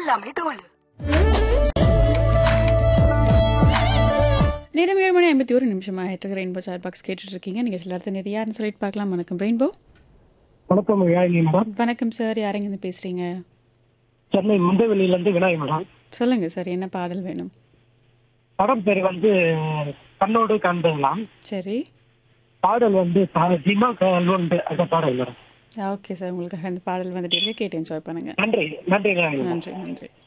எல்லாமே தோல் நேரம் ஏழு மணி ஐம்பத்தி ஒரு நிமிஷம் ஆகிட்டு ரெயின்போ சாட் பாக்ஸ் கேட்டுட்டு இருக்கீங்க நீங்கள் எல்லாத்த நிறைய யாருன்னு சொல்லிட்டு பார்க்கலாம் வணக்கம் ரெயின்போ வணக்கம் யாழினி மேடம் வணக்கம் சார் யாரெங்க பேசுறீங்க சென்னை முந்தவெளியிலேருந்து விநாயக மேடம் சொல்லுங்க சார் என்ன பாடல் வேணும் படம் பேர் வந்து கண்ணோடு காண்பதெல்லாம் சரி பாடல் வந்து பா- ஜிமா கல்வண்டு அந்த பாடல் மேடம் ஓகே சார் உங்களுக்கு அந்த பாடல் வந்துட்டு இருக்கு கேட்டு என்ஜாய் பண்ணுங்க நன்றி நன்றி யாழினி மேடம். நன்றி நன்றி